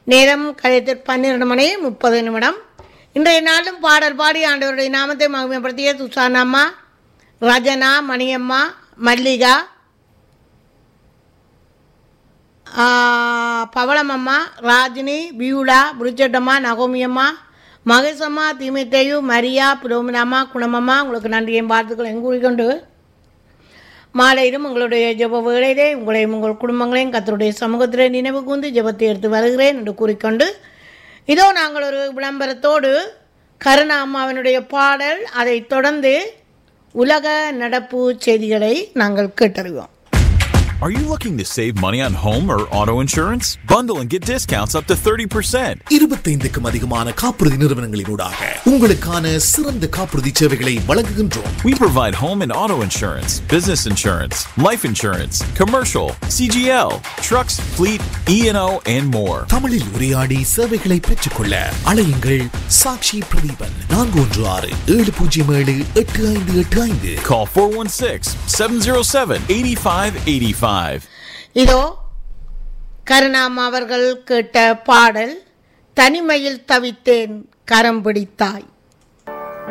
நேரம் கழித்து பன்னிரண்டு மணி முப்பது நிமிடம் இன்றைய நாளும் பாடல் பாடி ஆண்டவருடைய நாமத்தை மகிமைப்படுத்திய துசானம்மா ரஜனா மணியம்மா மல்லிகா ஆ, பவளமம்மா ராஜினி பியூலா புரிச்சட்டம்மா நகோமியம்மா மகேசம்மா தீமித்தையு மரியா புரோமினாம்மா குணமம்மா உங்களுக்கு நன்றியும் வாழ்த்துக்கள் எங்கூறிக்கொண்டு மாலையிலும் உங்களுடைய ஜெப வேளையிலே உங்களையும் உங்கள் குடும்பங்களையும் கத்தருடைய சமூகத்திலே நினைவு கூர்ந்து ஜெபத்தை எடுத்து வருகிறேன் என்று கூறிக்கொண்டு இதோ நாங்கள் ஒரு விளம்பரத்தோடு கருணா அம்மாவினுடைய பாடல் அதைத் தொடர்ந்து உலக நடப்பு செய்திகளை நாங்கள் கேட்டறிவோம் Are you looking to save money on home or auto insurance? Bundle and get discounts up to 30%. இருபத்தைந்துக்கும் அதிகமான காப்புறுதி நிறுவனங்களினூடாக உங்களுக்கான சிறந்த காப்புறுதி சேவைகளை வழங்குகின்றோம் We provide home and auto insurance, business insurance, life insurance, commercial, CGL, trucks, fleet, E&O, and more. தமிழில் உரையாடி சேவைகளை பெற்றுக்கொள்ள அழையுங்கள் சாக்ஷி பிரதீபன் நான்கு ஒன்று ஆறு ஏழு பூஜ்ஜியம் ஏழு எட்டு ஐந்து எட்டு ஐந்து Call 416-707-8585. இதோ கருணாம் அவர்கள் கேட்ட பாடல் தனிமையில் தவித்தேன் கரம் பிடித்தாய்